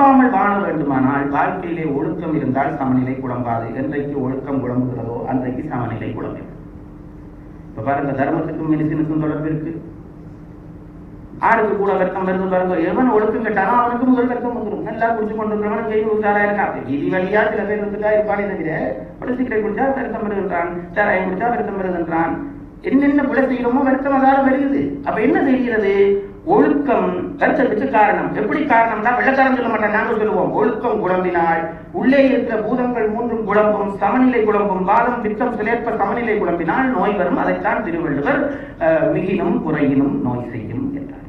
குழம்பாமல் வாழ வேண்டுமானால் வாழ்க்கையிலே ஒழுக்கம் இருந்தால் சமநிலை குழம்பாது என்றைக்கு ஒழுக்கம் குழம்புகிறதோ அன்றைக்கு சமநிலை குழம்புகிறது இப்ப பாருங்க தர்மத்துக்கும் மெடிசினுக்கும் தொடர்பு இருக்கு ஆடுக்கு கூட வெட்கம் வருது பாருங்க எவன் ஒழுக்கம் கேட்டானோ அவனுக்கு முதல் வெட்கம் வந்துடும் நல்லா குடிச்சு கொண்டு இருக்கிறவன் கை உத்தாரா இருக்கான் இது வழியா சில பேர் வந்துட்டா இருப்பானே தவிர படுத்துக்கிட்டே குடிச்சா வருத்தம் வருகின்றான் சாராயம் குடிச்சா வருத்தம் வருகின்றான் என்னென்ன பிழை செய்யணுமோ வருத்தம் அதால வருகிறது அப்ப என்ன செய்கிறது ஒழுக்கம் வருத்தத்துக்கு காரணம் எப்படி காரணம்னா வெள்ளக்காரன் சொல்ல மாட்டான் நாங்கள் சொல்லுவோம் ஒழுக்கம் குழம்பினால் உள்ளே இருக்கிற பூதங்கள் மூன்றும் குழம்பும் சமநிலை குழம்பும் வாதம் பித்தம் சிலேற்ப சமநிலை குழம்பினால் நோய் வரும் அதைத்தான் திருவள்ளுவர் அஹ், மிகினும் குறையினும் நோய் செய்யும் என்றார்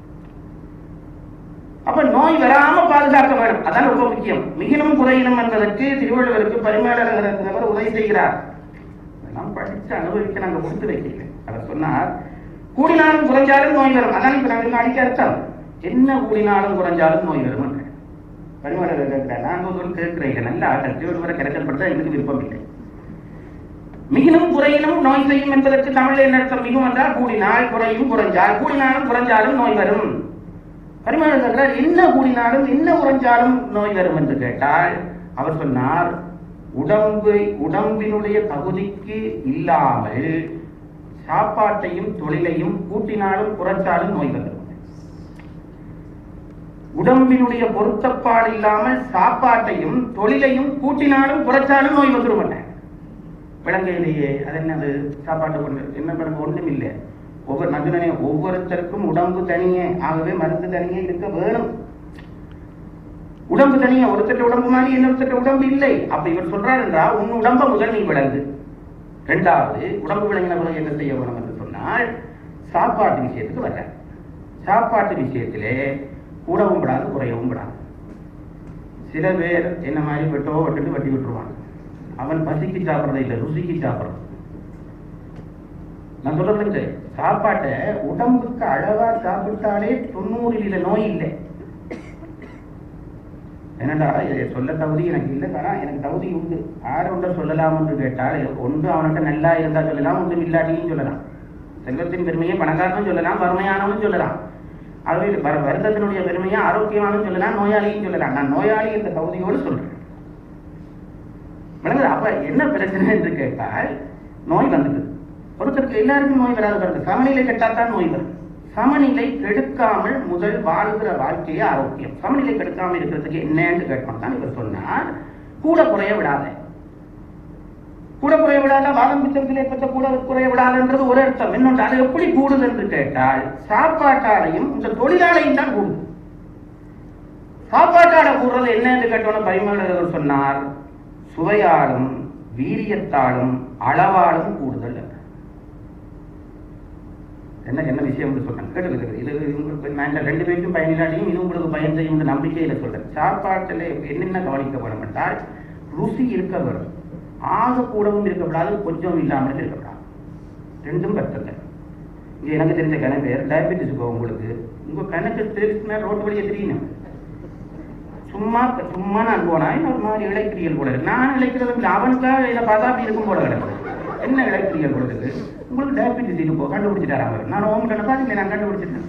அப்ப நோய் வராம பாதுகாக்க வேண்டும் அதான் ரொம்ப முக்கியம் மிகினும் குறையினும் என்பதற்கு திருவள்ளுவருக்கு பரிமேலழகர் உதவி செய்கிறார் இதெல்லாம் படிச்சு அனுபவிக்க நாங்க கொடுத்து வைக்கல அவர் சொன்னார் கூடினாலும் குறைஞ்சாலும் நோய் வரும் அதான் இப்ப நாங்க அடிக்க அர்த்தம் என்ன கூடினாலும் குறைஞ்சாலும் நோய் வரும் பரிமேலழகர் கேட்கிறார் நாங்க ஒரு கேட்கிறீங்க நல்லா திருவள்ளுவரை கிடைக்கப்படுத்த எங்களுக்கு விருப்பம் இல்லை மிகினும் குறையினும் நோய் செய்யும் என்பதற்கு தமிழில் என்ன அர்த்தம் மிகும் என்றால் கூடினால் குறையும் குறைஞ்சால் கூடினாலும் குறைஞ்சாலும் நோய் வரும் பரிமாணங்கள் என்ன கூடினாலும் என்ன உறைஞ்சாலும் நோய் வரும் என்று கேட்டால் அவர் சொன்னார் உடம்பு உடம்பினுடைய தகுதிக்கு இல்லாமல் சாப்பாட்டையும் தொழிலையும் கூட்டினாலும் குறைச்சாலும் நோய் வரும் உடம்பினுடைய பொருத்தப்பாடு இல்லாமல் சாப்பாட்டையும் தொழிலையும் கூட்டினாலும் குறைச்சாலும் நோய் வந்துடும் விளங்கையிலேயே அது என்னது சாப்பாட்டை கொண்டு என்ன பிறகு ஒன்றும் இல்லை ஒவ்வொரு நகுனே ஒவ்வொருத்தருக்கும் உடம்பு தனியே ஆகவே மருந்து தனியே இருக்க வேணும் உடம்பு தனியே ஒருத்தட்ட உடம்பு மாதிரி இன்னொருத்தட்ட உடம்பு இல்லை அப்ப இவர் சொல்றார் என்றால் உன் உடம்ப முதல் நீ விளங்கு இரண்டாவது உடம்பு விளங்கின பிறகு என்ன செய்ய வேணும் என்று சொன்னால் சாப்பாட்டு விஷயத்துக்கு வர்ற சாப்பாட்டு விஷயத்திலே கூடவும் விடாது குறையவும் விடாது சில பேர் என்ன மாதிரி வெட்டோ வெட்டுட்டு வெட்டி விட்டுருவாங்க அவன் பசிக்கு சாப்பிட்றதை இல்லை ருசிக்கு சாப்பிட்றது நான் சொல்றது சாப்பாட்டை உடம்புக்கு அளவா சாப்பிட்டாலே தொண்ணூறு வீத நோய் இல்லை என்னடா இதை சொல்ல தகுதி எனக்கு இல்லை ஆனா எனக்கு தகுதி உண்டு யார் ஒன்றை சொல்லலாம் என்று கேட்டால் ஒன்று அவன்கிட்ட நல்லா இருந்தா சொல்லலாம் ஒன்று இல்லாட்டியும் சொல்லலாம் செல்வத்தின் பெருமையை பணக்காரனும் சொல்லலாம் வறுமையானவனும் சொல்லலாம் ஆகவே வரு- வருத்தத்தினுடைய பெருமையை ஆரோக்கியமானவனும் சொல்லலாம் நோயாளியும் சொல்லலாம் நான் நோயாளி என்ற தகுதியோடு சொல்றேன் விளங்குது அப்ப என்ன பிரச்சனை என்று கேட்டால் நோய் வந்துடுது ஒருத்தருக்கு எல்லாருக்கும் நோய் வராது வருது சமநிலை கெட்டாத்தான் நோய் வரும் சமநிலை கெடுக்காமல் முதல் வாழ்கிற வாழ்க்கையே ஆரோக்கியம் சமநிலை கெடுக்காமல் இருக்கிறதுக்கு என்னன்னு கேட்டோம் தான் இவர் சொன்னார் கூட குறைய விடாத கூட குறைய விடாத வாதம் பித்தத்திலே பற்ற கூட குறைய விடாதுன்றது ஒரு அர்த்தம் இன்னொன்று அது எப்படி கூடுது என்று கேட்டால் சாப்பாட்டாலையும் இந்த தொழிலாளையும் தான் கூடுது சாப்பாட்டால கூடுறது என்ன என்று கேட்டோன்னு பரிமாளர் சொன்னார் சுவையாலும் வீரியத்தாலும் அளவாலும் கூடுதல் அல்ல. என்ன என்ன விஷயம் சொல்றேன் கேட்டு இது உங்களுக்கு நான் இந்த ரெண்டு பேருக்கும் பயனில்லாட்டியும் இது உங்களுக்கு பயன் செய்யும் நம்பிக்கையில சொல்றேன் சாப்பாட்டில் என்னென்ன கவனிக்க வேணும் என்றால் ருசி இருக்க வேணும் ஆக கூடவும் இருக்கக்கூடாது கொஞ்சம் இல்லாமல் இருக்கக்கூடாது ரெண்டும் பத்தல இங்க எனக்கு தெரிஞ்ச கணக்கு பேர் டயபெட்டிஸ் இருக்கும் உங்களுக்கு உங்க கணக்கு தெரிஞ்சுனா ரோட்டு வழியே தெரியணும் சும்மா சும்மா நான் போனா ஒரு மாதிரி இழைக்கிறியல் போல இருக்கு நான் இழைக்கிறது இல்லை அவனுக்காக இதை பார்த்தா அப்படி இருக்கும் போல கிடக்கு என்ன இழைக்கிறியல் போல இருக்கு உங்களுக்கு டயபெட்டிஸ் இருக்கும் கண்டுபிடிச்சிட்டாரு அவர் நான் ஓம் கண்ண பாருங்க நான் கண்டுபிடிச்சிட்டேன்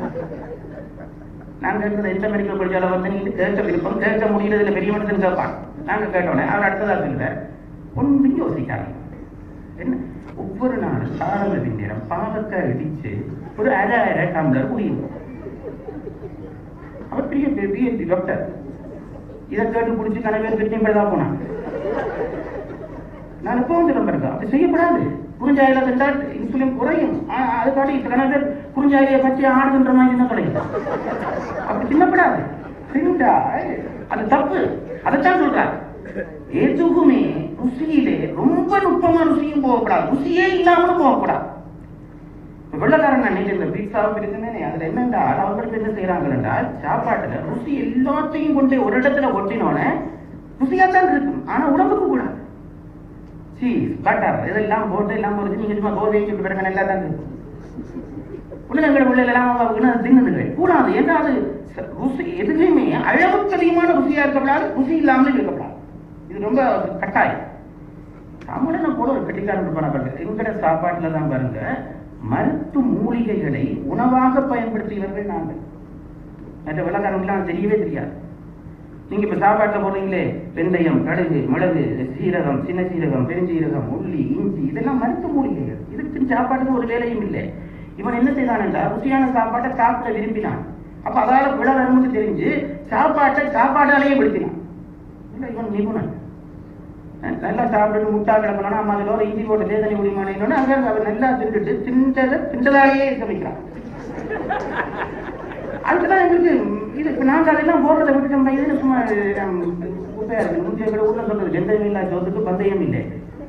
நான் கேட்கறது எந்த மெடிக்கல் படிச்சாலும் வந்து நீங்க கேட்க விருப்பம் கேட்க முடியறதுல பெரிய மனுஷன் கேட்பான் நாங்க கேட்டோன்னே அவர் அடுத்ததா சொல்லுவார் ஒன்றும் யோசிக்காங்க என்ன ஒவ்வொரு நாளும் ஆரம்ப பின்னேரம் பாவக்காய் இடிச்சு ஒரு அரை அரை டம்ளர் குடியும் அவர் பெரிய பிஎஸ்சி டாக்டர் இதை கேட்டு குடிச்சு கன பேர் கிட்னி தான் போனான் நான் எப்பவும் சொல்ல பாருங்க அப்படி செய்யப்படாது குறிஞ்சாயில கண்டால் இன்சுலின் குறையும் ஆ- அதுக்காண்டி கன பேர் குறிஞ்சாயிலையை பற்றி ஆடுகின்ற மாதிரி என்ன கிடைக்கும் அப்படி சின்னப்படாது செஞ்சால் அது தப்பு அதைத்தான் சொல்றார் எதுவுமே ருசியிலே ரொம்ப நுட்பமா ருசியும் போகக்கூடாது ருசியே இல்லாமலும் போகக்கூடாது இப்ப வெள்ளக்காரன் அன்னைக்கு இந்த பீட்சாவும் இருக்குன்னு அதுல என்னண்டா அவங்களுக்கு என்ன செய்யறாங்க என்றால் சாப்பாட்டுல ருசி எல்லாத்தையும் கொண்டு ஒரு இடத்துல ஒட்டினோட ருசியா தான் இருக்கும் ஆனா உடம்புக்கு கூடாது சீஸ் பட்டர் இதெல்லாம் போட்டு எல்லாம் போட்டு நீங்க சும்மா கோதையை சுட்டு பிறகு நல்லா தான் இருக்கும் உலகங்கள் உள்ள எல்லாம் தின்னுங்க கூடாது ஏன்னா அது ச- ருசி எதுலையுமே அளவுக்கு அதிகமான ருசியா இருக்கக்கூடாது ருசி இல்லாமல் இருக்கக்கூடாது இது ரொம்ப கட்டாயம் தமிழனை போல ஒரு கட்டிக்காரன் இருப்பான பாருங்க எங்கட சாப்பாட்டுல தான் பாருங்க மருத்து மூலிகைகளை உணவாக பயன்படுத்தியவர்கள் நாங்கள் மற்ற வெள்ளக்காரங்களுக்குலாம் தெரியவே தெரியாது நீங்க இப்ப சாப்பாட்டுல போடுறீங்களே வெந்தயம் கடுகு மிளகு சீரகம் சின்ன சீரகம் பெருஞ்சீரகம் உள்ளி இஞ்சி இதெல்லாம் மருத்துவ மூலிகைகள் இதுக்கு சாப்பாட்டுக்கு ஒரு வேலையும் இல்லை இவன் என்ன செய்தான் என்றால் ருசியான சாப்பாட்டை சாப்பிட விரும்பினான் அப்ப அதால விழ வரும்னு தெரிஞ்சு சாப்பாட்டை சாப்பாட்டாலேயே விடுத்தினான் இல்ல இவன் நிபுணன் அஹ் நல்லா சாப்பிட்டு முட்டா கிடக்கணும் அம்மா அதில் ஒரு இஞ்சி போட்டு தேதனை முடியுமானு அங்கே அவர் நல்லா தின்றுட்டு தின்றதை தின்றதாலேயே சமைக்கிறான் அதுக்குதான் எங்களுக்கு இது இப்ப நாங்க அதெல்லாம் போடுறதை விட்டு நம்ம இது சும்மா ஹம், குப்பையா இருக்கு முந்தைய கூட ஊர்ல சொல்றது வெந்தயம் இல்லா சோத்துக்கு பந்தயம் இல்லை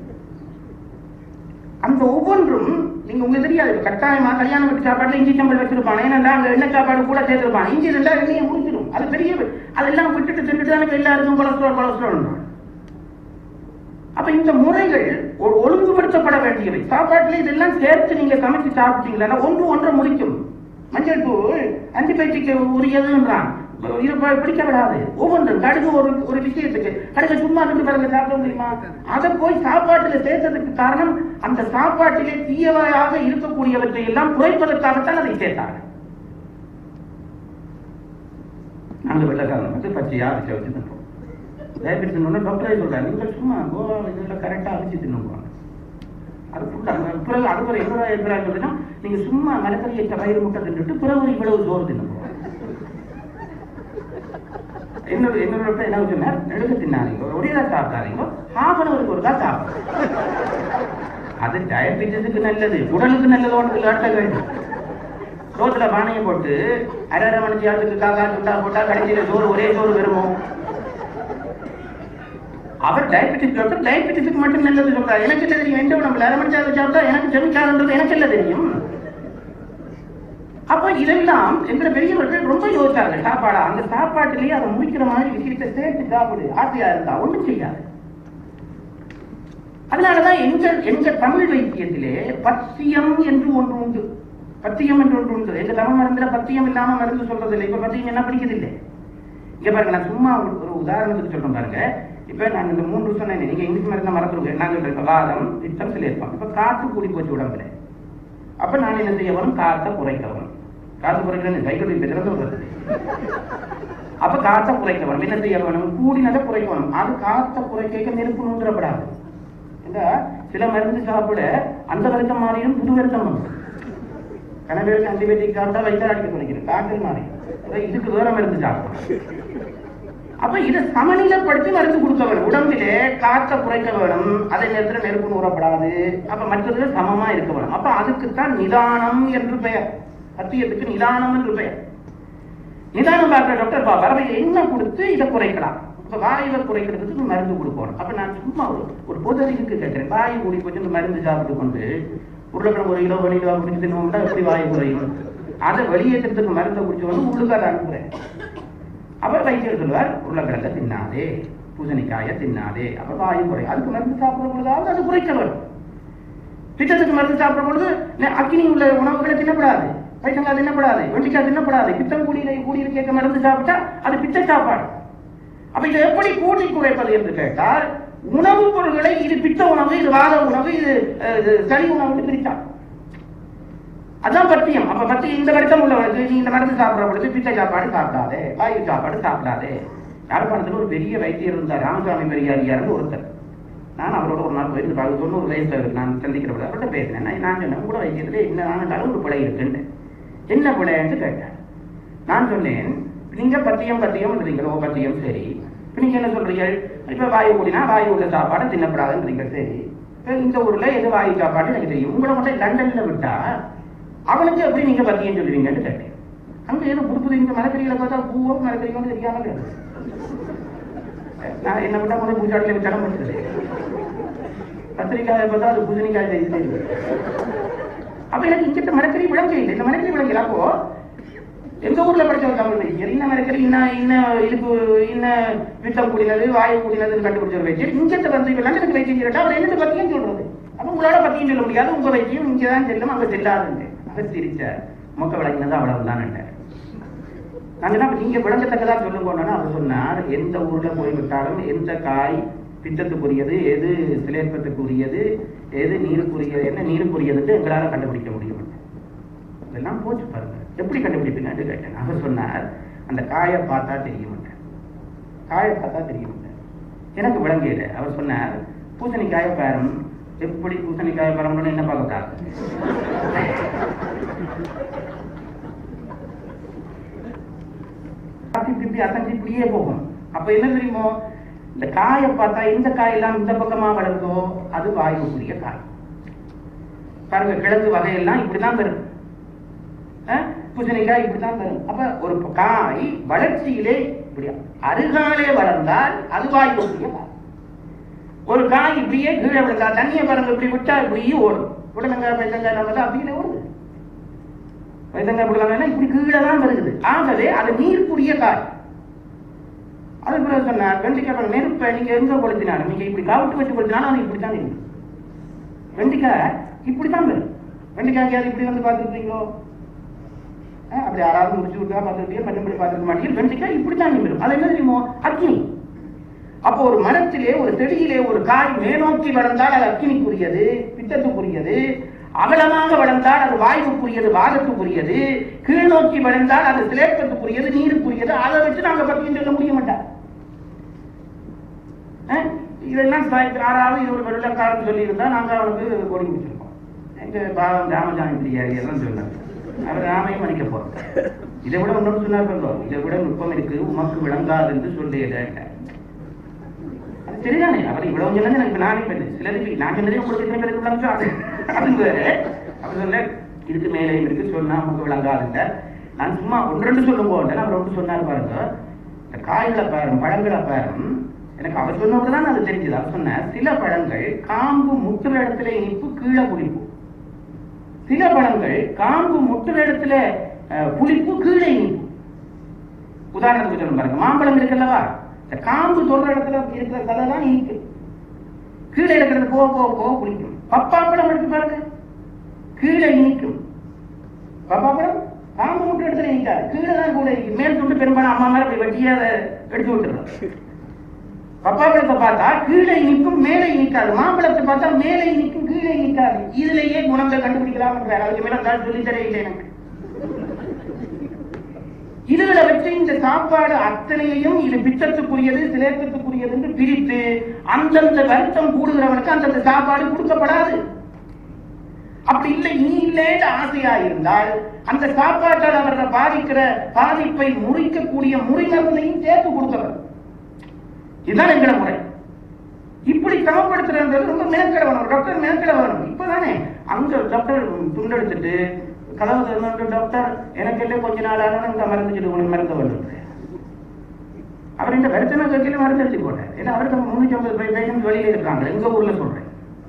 அந்த ஒவ்வொன்றும் நீங்க உங்களுக்கு தெரியாது இப்ப கட்டாயமா கல்யாணம் வீட்டு சாப்பாடுல இஞ்சி சம்பல் வச்சிருப்பான் ஏன்னா அங்க எண்ணெய் சாப்பாடு கூட சேர்த்திருப்பான் இஞ்சி இருந்தா எண்ணெயை முடிச்சிடும் அது பெரிய அதெல்லாம் விட்டுட்டு தின்னுட்டு தானே எல்லாருக்கும் கொலஸ்ட்ரால் கொலஸ்ட்ரால் அப்ப இந்த முறைகள் ஒரு ஒழுங்குபடுத்தப்பட வேண்டியவை சாப்பாட்டுல இதெல்லாம் சேர்த்து நீங்க சமைச்சு சாப்பிட்டீங்களா ஒன்று ஒன்றை முடிக்கும் மஞ்சள் தூள் ஆன்டிபயோட்டிக் உரியதுன்றான் இது ப- பிடிக்க விடாது ஒவ்வொன்றும் கடுகு ஒரு ஒரு விஷயத்துக்கு கடுகு சும்மா இருந்து பிறகு சாப்பிட முடியுமா அதை போய் சாப்பாட்டுல சேர்த்ததுக்கு காரணம் அந்த சாப்பாட்டிலே தீயவையாக இருக்கக்கூடியவற்றை எல்லாம் குறைப்பதற்காகத்தான் அதை சேர்த்தாங்க நாங்க வெள்ளக்காரன் வந்து பச்சையா அரைச்சு வச்சு தின்றோம் டயபெட்டிஸ் ஒன்று டாக்டரே சொல்றாரு நீங்கள் சும்மா கோவா இதில் கரெக்டாக அரைச்சி தின்னுங்க அது ஃபுல்லாக பிறகு அது ஒரு என்னோட எதிராக சொல்லுன்னா நீங்க சும்மா மரக்கறி எட்ட வயிறு முட்டை தின்னுட்டு பிறகு ஒரு இவ்வளவு சோறு தின்னுங்க என்னோட என்னோட friend என்ன சொன்னார் நெடுக்க தின்னாதீங்க ஒரேதா சாப்பிடாதீங்க ஹாஃப் அன் அவருக்கு ஒரு தான் சாப்பிடும் அது டயபெட்டிஸுக்கு நல்லது உடலுக்கு நல்லது ஒன்று காட்ட வேண்டும் சோத்துல பானையை போட்டு அரை அரை மணி நேரத்துக்கு காக்கா சுட்டா போட்டா கடைசியில சோறு ஒரே சோறு வருமோ அவர் டயபெட்டிஸ் டாக்டர் டயபெட்டிஸுக்கு மட்டும் நல்லது சொல்றாரு எனக்கு என்ன தெரியும் எந்த உடம்புல அரை மணி நேரம் சாப்பிட்டா எனக்கு செமிக்காதுன்றது எனக்கு என்ன தெரியும் அப்ப இதெல்லாம் எங்களை பெரியவர்கள் ரொம்ப யோசிச்சார்கள் சாப்பாடா அந்த சாப்பாட்டிலேயே அதை முடிக்கிற மாதிரி விஷயத்தை சேர்த்து சாப்பிடு ஆசையா இருந்தா ஒண்ணும் செய்யாது அதனாலதான் எங்கள் எங்க தமிழ் வைத்தியத்திலே பத்தியம் என்று ஒன்று உண்டு பத்தியம் என்று ஒன்று உண்டு எங்க தமிழ் மருந்துல பத்தியம் இல்லாம மருந்து சொல்றது இல்லை இப்ப பத்தியம் என்ன பிடிக்கிறது இங்க பாருங்க நான் சும்மா ஒரு ஒரு உதாரணத்துக்கு சொல்றேன் பாருங்க இப்ப நான் இந்த மூன்று சொன்னேன் நீங்க இங்கிலீஷ் மருந்து மறந்துருங்க நான் சொல்றேன் வாதம் பித்தம் சிலிருப்போம் இப்ப காத்து கூடி போச்சு உடம்புல அப்ப நான் என்ன செய்ய வரும் காத்தை குறைக்க வரும் காத்து குறைக்கிறது சைக்கிள் பெற்றது வருது அப்ப காத்தை குறைக்க வரும் என்ன செய்ய வேணும் கூடினதை குறைக்க வேணும் அது காத்தை குறைக்க நெருப்பு நூந்துடப்படாது இந்த சில மருந்து சாப்பிட அந்த வருத்தம் மாறியும் புது வருத்தம் வரும் கணவருக்கு ஆன்டிபயோட்டிக் சாப்பிட்டா வயிற்று அடிக்க குறைக்கிறது காய்ச்சல் மாறி அதான் இதுக்கு வேற மருந்து சாப்பிடும் அப்ப இதை சமநிலைப்படுத்தி மருந்து கொடுக்க வேணும் உடம்பிலே காற்றை குறைக்க வேணும் அதே நேரத்தில் நெருப்பு நூறப்படாது அப்ப மற்றதுல சமமா இருக்க வேணும் அப்ப அதுக்குத்தான் நிதானம் என்று பெயர் சத்தியத்துக்கு நிதானம் என்று பெயர் நிதானம் பார்க்கிற டாக்டர் பா வரவை என்ன கொடுத்து இதை குறைக்கலாம் இப்ப வாயுவை குறைக்கிறதுக்கு மருந்து கொடுக்கணும் அப்ப நான் சும்மா ஒரு ஒரு பொதறிக்கு கேட்கிறேன் வாயு கூடி போச்சு இந்த மருந்து சாப்பிட்டு கொண்டு உருளைக்கிழங்கு ஒரு கிலோ ஒரு கிலோ குடிச்சு தின்னோம்னா எப்படி வாயு குறையும் அதை வெளியேற்றத்துக்கு மருந்தை குடிச்சு வந்து உள்ளுக்கார அனுப்புறேன் அவர் வைத்தியர் சொல்லுவார் உருளைக்கிழங்க தின்னாதே பூசணிக்காயை தின்னாதே அப்ப வாயு குறை அதுக்கு மருந்து சாப்பிடுற பொழுதாவது அது குறைக்க வரும் பித்தத்துக்கு மருந்து சாப்பிடுற பொழுது நெ- அக்கினி உள்ள உணவுகளை தின்னப்படாது பைசங்காய் தின்னப்படாது வெண்டிக்காய் தின்னப்படாது பித்தம் கூடியில கூடியில் கேட்க மருந்து சாப்பிட்டா அது பித்த சாப்பாடு அப்ப இதை எப்படி கூட்டி குறைப்பது என்று கேட்டால் உணவுப் பொருள்களை இது பித்த உணவு இது வாத உணவு இது அஹ், இது சளி உணவு பிரித்தான் அதான் பத்தியம் அப்ப பத்தியம் இந்த வருத்தம் உள்ளவனுக்கு நீ இந்த மருந்து சாப்பிடுற பொழுது பித்த சாப்பாடு சாப்பிடாதே வாயு சாப்பாடு சாப்பிடாதே யாழ்ப்பாணத்துல ஒரு பெரிய வைத்தியர் இருந்தார் ராமசாமி பெரியாரியார்னு ஒருத்தர் நான் அவரோட ஒரு நாள் போயிருந்து பார்க்க தொண்ணூறு வயசுல இருக்கு நான் சந்திக்கிற பொழுது அவர்கிட்ட பேசினேன் நான் நான் சொன்னேன் கூட வைத்தியத்துல என்ன ஆனாலும் ஒரு பிழை இருக்குன்னு என்ன பிழைன்னு கேட்டேன் நான் சொன்னேன் நீங்க பத்தியம் பத்தியம் ஓ பத்தியம் சரி இப்ப நீங்க என்ன சொல்றீங்க இப்ப வாயு கூடினா வாயு உள்ள சாப்பாடு தின்னப்படாதுன்றீங்க சரி இப்ப இந்த ஊர்ல எது வாயு சாப்பாடு எனக்கு தெரியும் உங்களை மட்டும் லண்டன்ல விட்டா அவனுக்கு எப்படி நீங்க பத்தியம் சொல்லுவீங்கன்னு கேட்டேன் அங்க ஏதோ புது புது இந்த மரக்கறிகளை பார்த்தா பூவோ மரக்கறியோன்னு தெரியாம இருக்கு. நான் என்ன விட்டா முதல் பூஜாட்டில விட்டாலும் பண்ணுறது கத்திரிக்காயை பார்த்தா அது பூசணிக்காய் தெரியுது அப்ப எனக்கு இங்கிட்ட மரக்கறி விளங்க இல்லை இந்த மரக்கறி விளங்கல அப்போ எங்க ஊர்ல படிச்ச ஒரு தமிழ் வைத்தியர் இன்ன மரக்கறி இன்ன இன்ன இடுப்பு இன்ன வித்தம் கூடினது வாயு கூடினதுன்னு கண்டுபிடிச்ச ஒரு வைத்தியர் இங்கிட்ட வந்து இவெல்லாம் எனக்கு வைத்தியம் கேட்டா அவர் என்னது பத்தியம் சொல்றது அப்ப உங்களால பத்தியம் சொல்ல முடியாது உங்க வைத்தியம் இங்கதான் செல்லும் அங்க செல்லாதுன்னு அவர் சிரிச்ச மொக்க விளங்கினது அவ்வளவுதான் நாங்க என்ன நீங்க விளங்கத்தக்கதா சொல்லுங்கன்னா அவர் சொன்னார் எந்த ஊர்ல போய்விட்டாலும் எந்த காய் பித்தத்துக்குரியது எது சிலேற்பத்துக்குரியது எது நீருக்குரியது என்ன நீருக்குரியதுன்னு எங்களால கண்டுபிடிக்க முடியும் இதெல்லாம் போச்சு பாருங்க எப்படி கண்டுபிடிப்பீங்கன்னு கேட்டேன் அவர் சொன்னார் அந்த காயை பார்த்தா தெரியும் காயை பார்த்தா தெரியும் எனக்கு விளங்கியது அவர் சொன்னார் பூசணிக்காய பேரம் எப்படி பூசணிக்காய பேரம்னு என்ன பார்க்கக்கூடாது அப்படி இப்படி இப்படி அசைஞ்சு இப்படியே போகும் அப்ப என்ன தெரியுமோ இந்த காயை பார்த்தா இந்த காயெல்லாம் இந்த பக்கமா வளர்ந்தோ அது வாயுக்குரிய காய் பாருங்க கிழங்கு வகையெல்லாம் இப்படிதான் வரும் அஹ், பூசணிக்காய் இப்படிதான் வரும் அப்ப ஒரு காய் வளர்ச்சியிலே இப்படி அருகாலே வளர்ந்தால் அது வாயுக்குரிய காய் ஒரு காய் இப்படியே கீழே விழுந்தா தண்ணியை பாருங்க இப்படி விட்டா இப்படியே ஓடும் புடலங்காய் வெள்ளங்காய் நம்ம அப்படியே ஓடுது வெள்ளங்காய் புடலங்காய் இப்படி கீழே தான் வருது ஆகவே அது நீர்க்குரிய காய் அது பிறகு சொன்னார் வெண்டிக்காய் பாருங்க, நெருப்பை நீங்க எங்க கொளுத்தினாலும் நீங்க இப்படி கவுட்டு வச்சு கொளுத்தினாலும் அது இப்படி தான் இருக்கும் வெண்டிக்காய் இப்படி தான் வரும் வெண்டிக்காய் எங்கேயாவது இப்படி வந்து பார்த்துருக்கீங்களோ அஹ் அப்படி யாராவது முடிச்சு விட்டா பார்த்துருக்கீங்க மற்றபடி பார்த்துருக்க மாட்டீங்க வெண்டிக்காய் இப்படி தான் வரும் அது என்ன தெரியுமோ அக்னி அப்போ ஒரு மரத்திலே ஒரு செடியிலே ஒரு காய் மேலோக்கி வளர்ந்தால் அது அக்கினிக்குரியது பித்தத்துக்குரியது அகலமாக வளர்ந்தால் அது வாயுக்குரியது வாதத்துக்குரியது கீழ் நோக்கி வளர்ந்தால் அது சிலேப்பத்துக்குரியது நீருக்குரியது அதை வச்சு நாங்க பத்தியும் சொல்ல முடிய மாட்டோம் அஹ் இதெல்லாம் ச- யாராவது இது ஒரு வெள்ளக்காரன் சொல்லியிருந்தா நாங்க அவனுக்கு கொடி முடிச்சிருக்கோம் எங்க பாவம் ராமசாமி பிரியாரி எல்லாம் சொன்னார் அவர் ராமையும் மன்னிக்க போறோம் இதை விட ஒன்று சொன்னார் பாருங்க, இதை விட நுட்பம் இருக்கு உமக்கு விளங்காது என்று சொல்லியத அது சரிதானே அவர் இவ்வளவு சொன்னது எனக்கு நானே பண்ணு சிலருக்கு நான் சொன்னதே உங்களுக்கு எத்தனை பேருக்கு விளங்கு அது அது வேற அவர் சொன்ன இதுக்கு மேலே இருக்கு சொன்னா நமக்கு விளங்காதுங்க நான் சும்மா ஒன்று ரெண்டு சொல்லும் போது அவர் ஒன்று சொன்னார் பாருங்க இந்த காய்களை பாருங்க பழங்களை பாருங்க எனக்கு அவர் சொன்னது தான் அது தெரிஞ்சது அவர் சொன்னார் சில பழங்கள் காம்பு முத்துற இடத்துல இனிப்பு கீழே புளிப்பு சில பழங்கள் காம்பு முட்டுற இடத்துல அஹ், புளிப்பு கீழே இனிப்பு உதாரணத்துக்கு சொல்ல பாருங்க மாம்பழம் இருக்குல்லவா இந்த காம்பு சொல்ற இடத்துல இருக்கிற கதை தான் இனிக்கு கீழே இருக்கிறது போக போக போக புளிக்கும் பப்பாப்பழம் எடுத்து பாருங்க கீழே இனிக்கும் பப்பாப்பழம் காம்பு முட்டு இடத்துல இனிக்காது கீழே தான் கூட இனிக்கும் மேல் துண்டு பெரும்பாலும் அம்மா மேல அப்படி வெட்டியே அதை எடுத்து விட்டுறோம் பப்பாப்பழத்தை பார்த்தா கீழே இனிக்கும் மேலே இனிக்காது மாம்பழத்தை பார்த்தா மேலே இனிக்கும் கீழே இனிக்காது இதுலயே குணங்கள் கண்டுபிடிக்கலாம் அதுக்கு மேல நான் சொல்லி தரையில்லை எனக்கு இதுகளை வச்சு இந்த சாப்பாடு அத்தனையையும் இது பித்தத்துக்குரியது சிலேத்தத்துக்குரியது என்று பிரித்து அந்தந்த வருத்தம் கூடுகிறவனுக்கு அந்தந்த சாப்பாடு கொடுக்கப்படாது அப்படி இல்லை நீ இல்லேன்னு ஆசையா இருந்தால் அந்த சாப்பாட்டால் அவர்களை பாதிக்கிற பாதிப்பை முறிக்கக்கூடிய முறிமருந்தையும் சேர்த்து கொடுத்தவர் இதுதான் எங்கட முறை இப்படி சமப்படுத்துறது ரொம்ப மேற்கட வேணும் டாக்டர் மேற்கட வேணும் இப்பதானே அங்க டாக்டர் துண்டெடுத்துட்டு கதவு திறந்து டாக்டர் எனக்கு எல்லாம் கொஞ்ச நாள் ஆனாலும் இந்த மருந்து சொல்லி உனக்கு மருந்து வேண்டும் அவர் இந்த வருத்தனை கட்சியில மருந்து எடுத்து போட்டார் ஏன்னா அவருக்கு முன்னூத்தி ஐம்பது பேஷண்ட் வெளியில இருக்காங்க எங்க ஊர்ல சொல்றேன்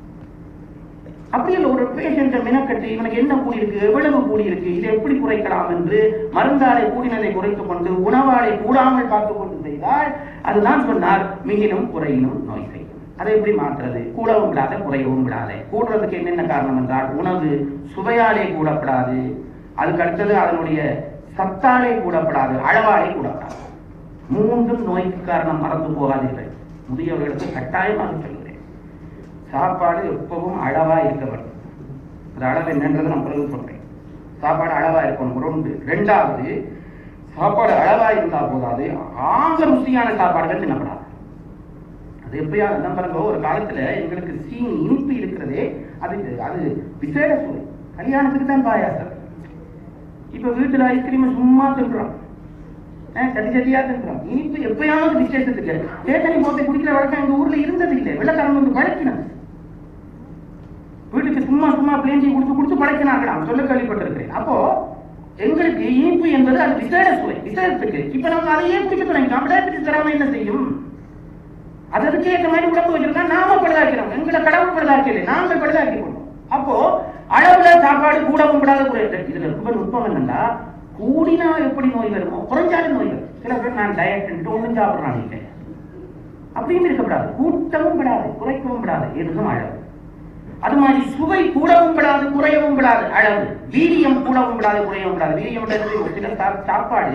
அப்படி இல்லை ஒரு பேஷண்ட்டை மினக்கட்டி இவனுக்கு என்ன கூடி இருக்கு எவ்வளவு கூடி இருக்கு இதை எப்படி குறைக்கலாம் என்று மருந்தாலை கூடினதை குறைத்துக் கொண்டு உணவாலை கூடாமல் பார்த்துக் கொண்டு செய்தால் அதுதான் சொன்னார் மிகினும் குறையினும் நோய் செய்யும் அதை எப்படி மாற்றுறது கூடவும் விடாத குறையவும் விடாத கூடுறதுக்கு என்னென்ன காரணம் என்றால் உணவு சுவையாலே கூடப்படாது அதுக்கு அடுத்தது அதனுடைய சத்தாலே கூடப்படாது அளவாலே கூடப்படாது மூன்றும் நோய்க்கு காரணம் மறந்து போகாதீர்கள் முதியவர்களுக்கு கட்டாயமாக சொல்கிறேன் சாப்பாடு எப்பவும் அளவா இருக்க வேண்டும் அது அளவு என்னன்றது நான் பிறகு சொல்றேன் சாப்பாடு அளவா இருக்கணும் ஒன்று ரெண்டாவது சாப்பாடு அளவா இருந்தா போதாது ஆக ருசியான சாப்பாடுகள் தின்னப்படாது அது எப்பயா என்ன பாருங்க ஒரு காலத்துல எங்களுக்கு சீனி இனிப்பு இருக்கிறதே அது அது விசேட சுவை கல்யாணத்துக்கு தான் பாயாசம் இப்ப வீட்டுல ஐஸ்கிரீம் சும்மா தின்றோம் அஹ் சட்டி சட்டியா தின்றோம் இனிப்பு எப்பயாவது விசேஷத்துக்கு தேத்தனி போட்டு குடிக்கிற வழக்கம் எங்க ஊர்ல இருந்தது இல்லை வெள்ளக்காரங்க வந்து பழக்கினது வீட்டுக்கு சும்மா சும்மா பிளேஞ்சி கொடுத்து கொடுத்து பழக்கினாங்களாம் சொல்ல கேள்விப்பட்டிருக்கிறேன் அப்போ எங்களுக்கு இனிப்பு என்பது அது விசேட சுவை விசேஷத்துக்கு இப்ப நம்ம அதையே குடிக்க தொடங்கிட்டோம் டயபெட்டிஸ் தராம என்ன செய்யும் அது அதுக்கு ஏற்ற மாதிரி உடம்பு வச்சிருந்தா நாம பழுதாக்கிறோம் எங்களை கடவுள் பழுதாக்கல நாம பழுதாக்கி கொண்டோம் அப்போ அளவுல சாப்பாடு கூடவும் கூடாது குறையாது இதுல ரொம்ப நுட்பம் என்னன்னா கூடினா எப்படி நோய் வருமோ குறைஞ்சாலும் நோய் வரும் சில பேர் நான் டயட் ஒன்றும் சாப்பிட்றாங்க அப்படியும் இருக்கக்கூடாது கூட்டவும் விடாது குறைக்கவும் விடாது எதுவும் அளவு அது மாதிரி சுவை கூடவும் விடாது குறையவும் விடாது அளவு வீரியம் கூடவும் விடாது குறையவும் விடாது வீரியம் விடாது ஒரு சில சா- சாப்பாடு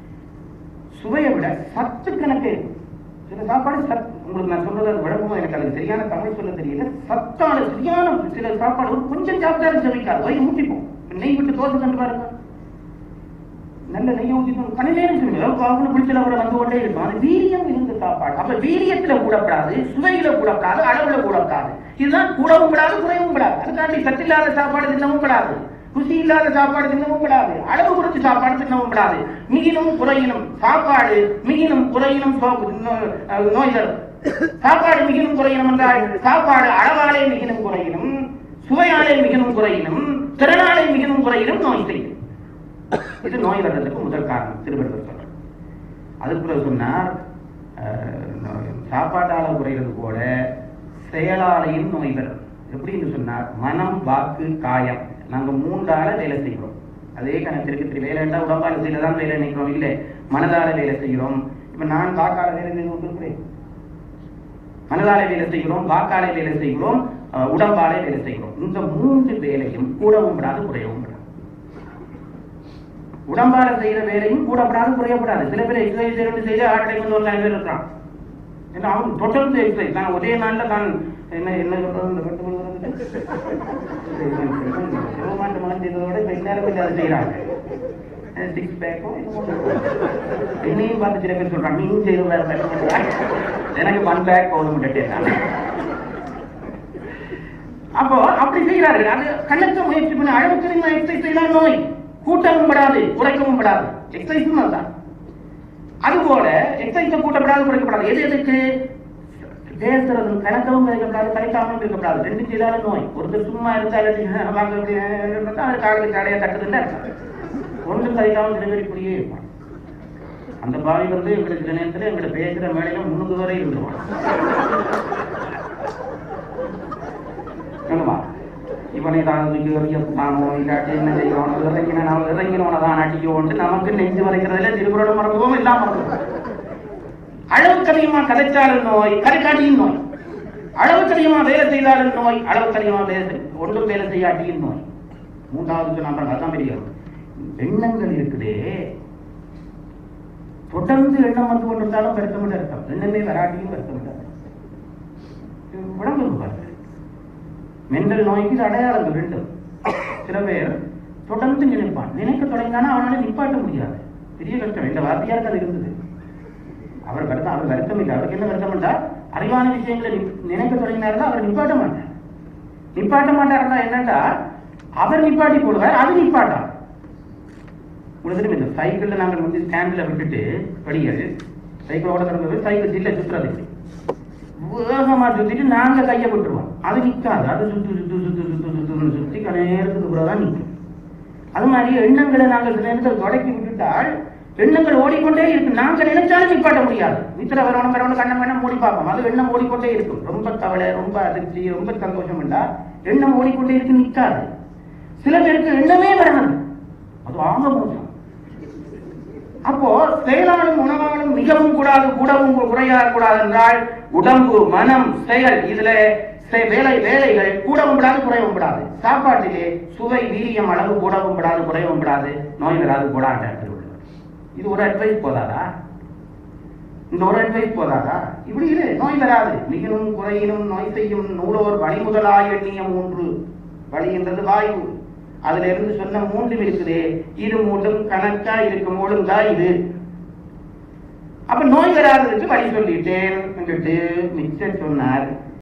சுவையை விட சத்து கணக்கு இருக்கும் சில சாப்பாடு சத் உங்களுக்கு நான் சொல்றது அது விளக்கமும் எனக்கு அதுக்கு சரியான தமிழ் சொல்ல தெரியல சத்தான சரியான சில சாப்பாடு ஒரு கொஞ்சம் சாப்பிட்டாலும் செவிக்காது வயிறு ஊட்டிப்போம் நெய் விட்டு தோசை கண்டு பாருங்க நல்ல நெய்யை ஊற்றி கண்ணி நேரம் அவங்களுக்கு பிடிச்சல அவரை வந்து கொண்டே இருக்கும் அது வீரியம் இருந்த சாப்பாடு அப்ப வீரியத்துல கூடப்படாது சுவையில கூடப்படாது அளவுல கூடப்படாது இதுதான் கூடவும் கூடாது குறையவும் கூடாது அதுக்காண்டி சத்தில்லாத சாப்பாடு தின்னவும் கூடாது ருசி இல்லாத சாப்பாடு தின்னவும் கூடாது அளவு குறிச்சு சாப்பாடு தின்னவும் கூடாது மிகினும் குறையினும் சாப்பாடு மிகினும் குறையினும் சோ- நோ- அஹ் நோய் தரும் சாப்பாடு மிகினும் குறையினும் என்றால் சாப்பாடு அளவாலே மிகினும் குறையினும் சுவையாலே மிகினும் குறையினும் திறனாலே மிகினும் குறையினும் நோய் செய்யும் இது நோய் வர்றதுக்கு முதல் காரணம் திருவள்ளுவர் சொல்றார் அதுக்கு பிறகு சொன்னார் அஹ், நோய் சாப்பாட்டால குறைகிறது போல செயலாலையும் நோய் வரும் எப்படின்னு சொன்னார் மனம் வாக்கு காயம் நாங்க மூன்றால வேலை செய்கிறோம் அதே கணக்கிற்கு திரு வேலைண்டா உடம்பால செய்யல தான் வேலை நினைக்கிறோம் இல்லை மனதால வேலை செய்கிறோம் இப்ப நான் வாக்கால வேலை செய்து கொண்டிருக்கிறேன் மனதாலே வேலை செய்கிறோம் வாக்காலே வேலை செய்கிறோம் அஹ், உடம்பாலே வேலை செய்கிறோம் இந்த மூன்று வேலையும் கூடவும் விடாது குறையவும் விடாது உடம்பால செய்யற வேலையும் கூடப்படாது குறையப்படாது சில பேர் எக்ஸசைஸ் செய்யறது செய்து ஹார்ட் அட்டாக் வந்து ஒரு நாலு பேர் இருக்கான் ஏன்னா அவன் தொடர்ந்து எக்ஸசைஸ் நான் ஒரே நாள்ல தான் என்ன என்ன சொல்றது இந்த கட்டு சிவமாட்டு மலம் செய்ததோட இப்ப எல்லாரும் இதை செய்யறாங்க சிக்ஸ் பேக்கோ என்னையும் பார்த்து சில பேர் சொல்றாங்க நீயும் செய்து வேற பேக் பண்றா எனக்கு ஒன் பேக் போதும் கேட்டாங்க அப்போ அப்படி செய்கிறார்கள் அது கணக்க முயற்சி பண்ணி அளவுக்கு அதிகமா எக்ஸசைஸ் செய்யலாம் நோய் கூட்டவும் படாது குறைக்கவும் படாது எக்ஸசைஸும் அதுதான் அதுபோல எக்ஸசைஸை கூட்டப்படாது குறைக்கப்படாது எது எதுக்கு பேசுறது கணக்கவும் கரைக்கப்படாது கரைக்காமலும் இருக்கப்படாது ரெண்டு செய்தாலும் நோய் ஒருத்தர் சும்மா இருந்தா இல்லாட்டி வாங்க இப்படி இருந்தா அது காலுக்கு கடையை தட்டுதுன்னு அர்த்தம் ஒன்றும் கரைக்காமல் சில பேர் இப்படியே இருப்பான் அந்த பாவி வந்து எங்களுக்கு சில நேரத்தில் எங்களை பேசுற மேடையில முன்னுக்கு வரை இருந்துருவான் என்னமா இவனை தான் தூக்கி வரைக்கானோ இல்லாட்டி என்ன செய்யணும் இறங்கின நாம் இறங்கினவனை தான் அடிக்கோன்ட்டு நமக்கு நெஞ்சு வரைக்கிறதுல திருக்குறளும் மறந்துவோம் எல்லாம் மறந்துவோம் அளவுக்கு அதிகமா கதைச்சாலும் நோய் கரைக்காட்டியும் நோய் அளவுக்கு அதிகமா வேலை செய்தாலும் நோய் அளவுக்கு அதிகமா வேலை செய்- ஒன்றும் வேலை செய்யாட்டியும் நோய் மூன்றாவது சொன்னாங்க அதான் பெரிய எண்ணங்கள் இருக்குதே தொடர்ந்து எண்ணம் வந்து கொண்டிருந்தாலும் வருத்தம் அர்த்தம் எண்ணமே வராட்டியும் வருத்தம் உடம்பு பாருங்க மென்டல் நோய்க்கு இது அடையாளங்கள் ரெண்டும் சில பேர் தொடர்ந்து நினைப்பான் நினைக்க தொடங்கினானா அவனால நிப்பாட்ட முடியாது பெரிய கஷ்டம் இந்த வார்த்தையாருக்கு அது இருந்தது அவர் வருத்தம் அவர் வருத்தம் இல்லை அவருக்கு என்ன வருத்தம் என்றால் அறிவான விஷயங்களை நி- நினைக்க தொடங்கினாருன்னா அவர் நிப்பாட்ட மாட்டார் நிப்பாட்ட மாட்டாருன்னா என்னன்னா அவர் நிப்பாட்டி போடுவார் அது நிப்பாட்டார் உங்களுக்கு தெரியும் இந்த சைக்கிள்ல நாங்கள் வந்து ஸ்டாண்ட்ல விட்டுட்டு படிகள் சைக்கிள் ஓட கிடந்தது சைக்கிள் சீட்ல சுற்றுறது வேகமா சுத்திட்டு நாங்க கையை விட்டுருவோம் அது நிக்காது அது சுத்து சுத்து சுத்து சுத்து சுத்து சுத்தி கண நேரத்துக்கு பிறகு தான் நிற்கும் அது மாதிரி எண்ணங்களை நாங்கள் சில நேரத்தில் தொடக்கி விட்டுட்டால் எண்ணங்கள் ஓடிக்கொண்டே இருக்கு நாங்க நினைச்சாலும் நிப்பாட்ட முடியாது நித்திர வரவணும் வரவணும் கண்ணம் கண்ணம் மூடி பார்ப்போம் அது எண்ணம் ஓடிக்கொண்டே இருக்கும் ரொம்ப கவலை ரொம்ப அதிர்ச்சி ரொம்ப சந்தோஷம் இல்ல எண்ணம் ஓடிக்கொண்டே இருக்கு நிக்காது சில பேருக்கு எண்ணமே வரணும் அது ஆக மோசம் அப்போ செயலாலும் உணவாலும் மிகவும் கூடாது கூடவும் குறையாக கூடாது என்றால் உடம்பு மனம் செயல் இதுல செ- வேலை வேலைகள் கூடவும் விடாது குறையவும் விடாது சாப்பாட்டிலே சுவை வீரியம் அளவு கூடவும் விடாது குறையவும் விடாது நோய் வராது கூடாண்டார் திருவள்ளுவர் இது ஒரு அட்வைஸ் போதாதா இந்த ஒரு அட்வைஸ் போதாதா இப்படி இரு நோய் வராது மிகினும் குறையினும் நோய் செய்யும் நூலோர் வழிமுதலாய் எண்ணிய மூன்று வழி என்றது வாயு அதுல இருந்து சொன்ன மூன்றும் இருக்குது இது மூன்றும் கணக்கா இருக்கும் ஒழுங்கா இது அப்ப நோய் வராததுக்கு வழி சொல்லிட்டேன் மிச்சம் சொன்னார்